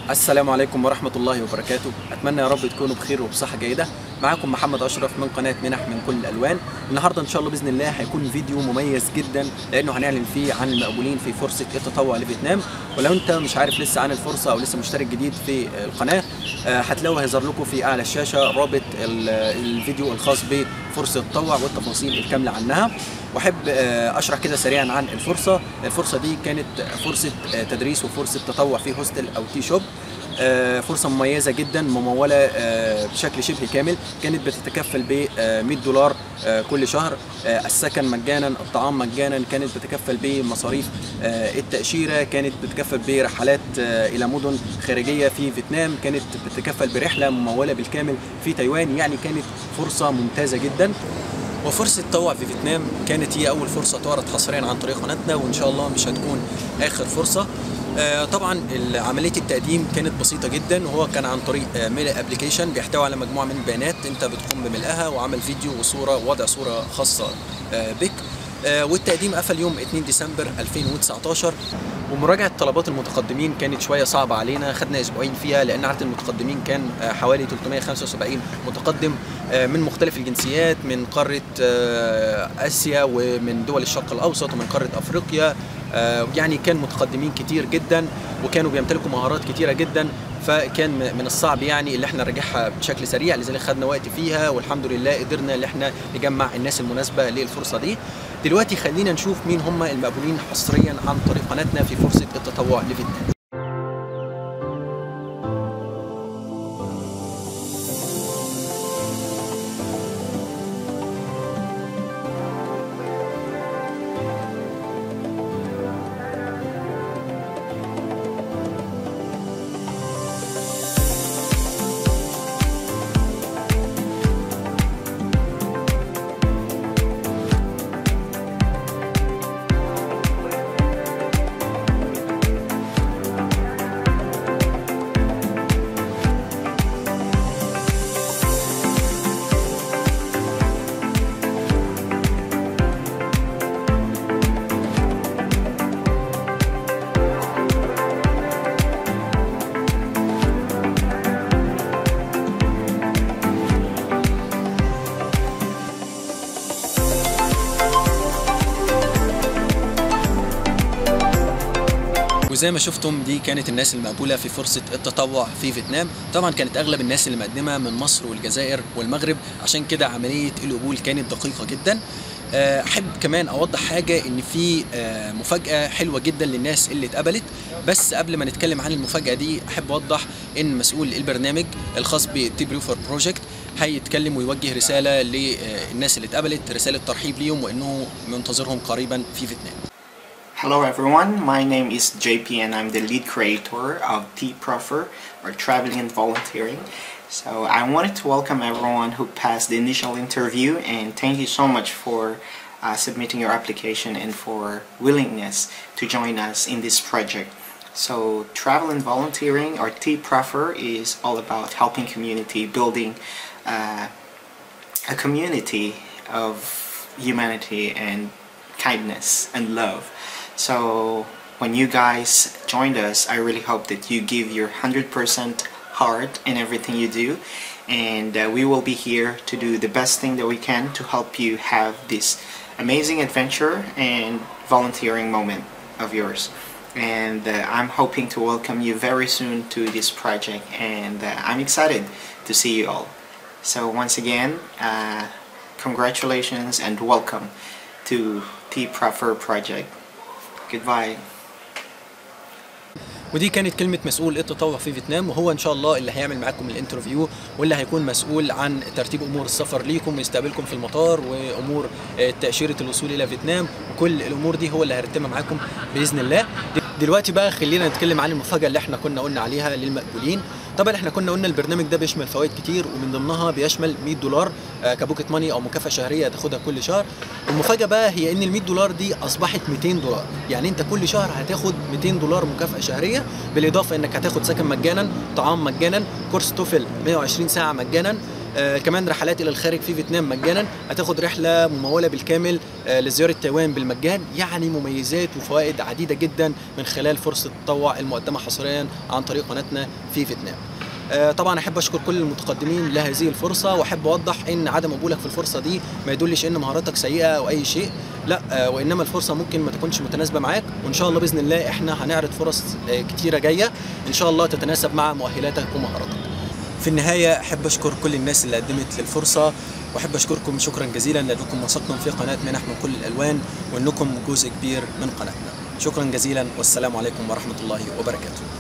السلام عليكم ورحمة الله وبركاته أتمنى يا رب تكونوا بخير وبصحة جيدة معاكم محمد أشرف من قناة منح من كل الألوان النهاردة إن شاء الله بإذن الله هيكون فيديو مميز جدا لأنه هنعلن فيه عن المقبولين في فرصة التطوع لفيتنام ولو أنت مش عارف لسه عن الفرصة أو لسه مشترك جديد في القناة آه، هتلاقوا هيظهر لكم في أعلى الشاشة رابط ال- الفيديو الخاص بفرصة التطوع والتفاصيل الكاملة عنها واحب آه، اشرح كده سريعا عن الفرصه الفرصه دي كانت فرصه آه، تدريس وفرصه تطوع في هوستل او تي شوب آه، فرصه مميزه جدا مموله آه، بشكل شبه كامل كانت بتتكفل ب 100 دولار آه، كل شهر آه، السكن مجانا الطعام مجانا كانت بتتكفل بمصاريف آه، التاشيره كانت بتتكفل برحلات آه، الى مدن خارجيه في فيتنام كانت بتتكفل برحله مموله بالكامل في تايوان يعني كانت فرصه ممتازه جدا وفرصة تطوع في فيتنام كانت هي أول فرصة تعرض حصريا عن طريق قناتنا وإن شاء الله مش هتكون آخر فرصة آه، طبعا ال- عملية التقديم كانت بسيطة جدا وهو كان عن طريق ميل ابلكيشن بيحتوي على مجموعة من البيانات انت بتقوم بملئها وعمل فيديو وصورة ووضع صورة خاصة آه، بك آه، والتقديم قفل يوم 2 ديسمبر 2019 ومراجعة طلبات المتقدمين كانت شوية صعبة علينا خدنا أسبوعين فيها لأن عدد المتقدمين كان آه، حوالي 375 متقدم آه، من مختلف الجنسيات من قارة آه، آسيا ومن دول الشرق الأوسط ومن قارة أفريقيا آه، يعني كان متقدمين كتير جدا وكانوا بيمتلكوا مهارات كتيرة جدا فكان م- من الصعب يعني اللي احنا نراجعها بشكل سريع لذلك خدنا وقت فيها والحمد لله قدرنا اللي احنا نجمع الناس المناسبة للفرصة دي دلوقتي خلينا نشوف مين هم المقبولين حصريا عن طريق قناتنا في فرصة التطوع لفيتنام وزي ما شفتم دي كانت الناس المقبولة في فرصة التطوع في فيتنام طبعا كانت أغلب الناس اللي مقدمة من مصر والجزائر والمغرب عشان كده عملية القبول كانت دقيقة جدا آه، أحب كمان أوضح حاجة إن في آه، مفاجأة حلوة جدا للناس اللي اتقبلت بس قبل ما نتكلم عن المفاجأة دي أحب أوضح إن مسؤول البرنامج الخاص بتي بروفر بروجكت هيتكلم ويوجه رسالة للناس اللي اتقبلت رسالة ترحيب ليهم وإنه منتظرهم قريبا في فيتنام Hello everyone, my name is JP and I'm the lead creator of T-Proffer or Traveling and Volunteering. So I wanted to welcome everyone who passed the initial interview and thank you so much for uh, submitting your application and for willingness to join us in this project. So Travel and Volunteering or T-Proffer is all about helping community, building uh, a community of humanity and kindness and love. So when you guys joined us, I really hope that you give your 100% heart in everything you do. And uh, we will be here to do the best thing that we can to help you have this amazing adventure and volunteering moment of yours. And uh, I'm hoping to welcome you very soon to this project. And uh, I'm excited to see you all. So once again, uh, congratulations and welcome to the Prefer project. Goodbye. ودي كانت كلمة مسؤول التطوع في فيتنام وهو إن شاء الله اللي هيعمل معاكم الانترفيو واللي هيكون مسؤول عن ترتيب أمور السفر ليكم ويستقبلكم في المطار وأمور آه، تأشيرة الوصول إلى فيتنام وكل الأمور دي هو اللي هيرتبها معاكم بإذن الله دلوقتي بقى خلينا نتكلم عن المفاجأة اللي احنا كنا قلنا عليها للمقبولين طبعا احنا كنا قلنا البرنامج ده بيشمل فوائد كتير ومن ضمنها بيشمل 100 دولار آه، كبوكيت ماني او مكافاه شهريه تاخدها كل شهر المفاجاه بقى هي ان ال 100 دولار دي اصبحت 200 دولار يعني انت كل شهر هتاخد 200 دولار مكافاه شهريه بالاضافه انك هتاخد سكن مجانا طعام مجانا كورس توفل 120 ساعه مجانا آه كمان رحلات الى الخارج في فيتنام مجانا هتاخد رحله مموله بالكامل آه لزياره تايوان بالمجان يعني مميزات وفوائد عديده جدا من خلال فرصه التطوع المقدمه حصريا عن طريق قناتنا في فيتنام آه، طبعا احب اشكر كل المتقدمين لهذه الفرصه واحب اوضح ان عدم قبولك في الفرصه دي ما يدلش ان مهاراتك سيئه او اي شيء لا آه، وانما الفرصه ممكن ما تكونش متناسبه معاك وان شاء الله باذن الله احنا هنعرض فرص آه، كتيره جايه ان شاء الله تتناسب مع مؤهلاتك ومهاراتك في النهايه احب اشكر كل الناس اللي قدمت للفرصه واحب اشكركم شكرا جزيلا لانكم وثقتم في قناه منح من كل الالوان وانكم جزء كبير من قناتنا شكرا جزيلا والسلام عليكم ورحمه الله وبركاته